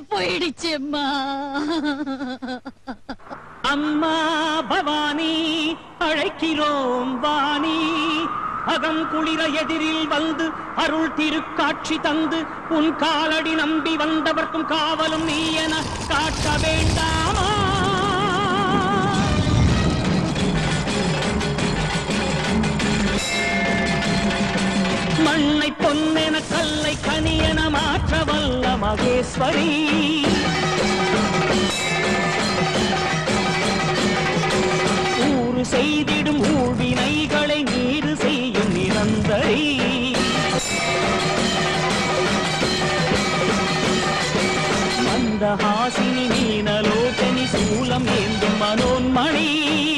போயிடுச்சு அம்மா அம்மா பவானி அழைக்கிறோம் வாணி அகம் குளிர எதிரில் வந்து அருள் திருக்காட்சி தந்து உன் காலடி நம்பி வந்தவர்க்கும் காவலும் நீ என காட்ட வேண்டாமா மண்ணை பொன்னென கல்லை கனியென மாற்ற வல்ல மகேஸ்வரி ஊறு செய்திடும் ஊழ்வினைகளை நீரு செய்யும் நிரந்தரி மந்தஹாசினி நீனலோச்சனி சூலம் ஏந்தும் மனோன்மணி